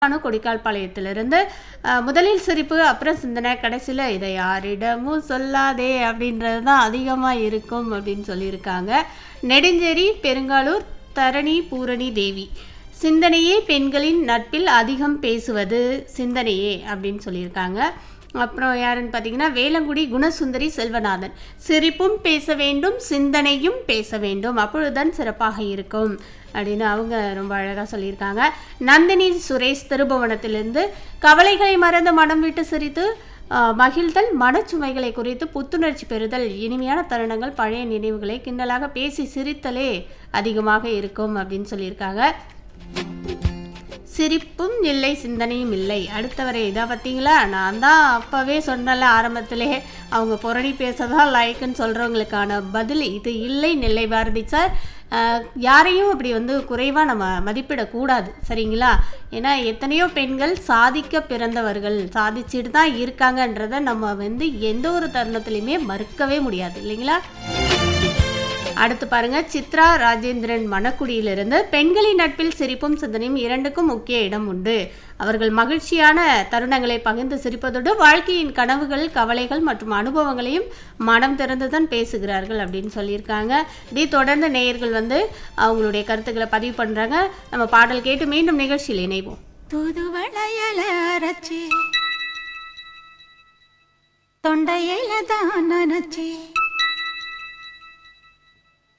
அனு கொடிக்கால்பாளையத்திலிருந்து அஹ், முதலில் சிரிப்பு அப்புறம் சிந்தனை கடைசியில் இதை யாரிடமும் சொல்லாதே அப்படின்றது தான் அதிகமாக இருக்கும் அப்படின்னு சொல்லியிருக்காங்க நெடுஞ்சேரி பெருங்காலூர் தரணி பூரணி தேவி சிந்தனையே பெண்களின் நட்பில் அதிகம் பேசுவது சிந்தனையே அப்படின்னு சொல்லியிருக்காங்க அப்புறம் யாருன்னு பார்த்தீங்கன்னா வேலங்குடி குணசுந்தரி செல்வநாதன் சிரிப்பும் பேச வேண்டும் சிந்தனையும் பேச வேண்டும் அப்பொழுதுதான் சிறப்பாக இருக்கும் அப்படின்னு அவங்க ரொம்ப அழகாக சொல்லியிருக்காங்க நந்தினி சுரேஷ் திருபுவனத்திலிருந்து கவலைகளை மறந்து மனம் விட்டு சிரித்து ஆஹ், மகிழ்தல் மனச்சுமைகளை குறித்து புத்துணர்ச்சி பெறுதல் இனிமையான தருணங்கள் பழைய நினைவுகளை கிண்டலாக பேசி சிரித்தலே அதிகமாக இருக்கும் அப்படின்னு சொல்லியிருக்காங்க சிரிப்பும் இல்லை சிந்தனையும் இல்லை அடுத்தவரை இதை பார்த்தீங்களா நான் தான் அப்போவே சொன்னல ஆரம்பத்திலே அவங்க புரணி பேசதான் லைக்குன்னு சொல்கிறவங்களுக்கான பதில் இது இல்லை நெல்லை பாரதி சார் அஹ், யாரையும் அப்படி வந்து குறைவாக நம்ம மதிப்பிடக்கூடாது சரிங்களா ஏன்னா எத்தனையோ பெண்கள் சாதிக்க பிறந்தவர்கள் சாதிச்சுட்டு தான் இருக்காங்கன்றதை நம்ம வந்து எந்த ஒரு தருணத்துலையுமே மறுக்கவே முடியாது இல்லைங்களா அடுத்து பாருங்க சித்ரா ராஜேந்திரன் மணக்குடியிலிருந்து பெண்களின் நட்பில் சிரிப்பும் சிந்தனையும் இரண்டுக்கும் முக்கிய இடம் உண்டு அவர்கள் மகிழ்ச்சியான தருணங்களை பகிர்ந்து சிரிப்பதோடு வாழ்க்கையின் கனவுகள் கவலைகள் மற்றும் அனுபவங்களையும் மனம் திறந்துதான் பேசுகிறார்கள் அப்படின்னு சொல்லியிருக்காங்க இதை தொடர்ந்து நேயர்கள் வந்து அவங்களுடைய கருத்துக்களை பதிவு பண்றாங்க நம்ம பாடல் கேட்டு மீண்டும் நிகழ்ச்சியில் இணைவோம் தூதுவளையல அரைச்சி தொண்டையில தான் நினைச்சி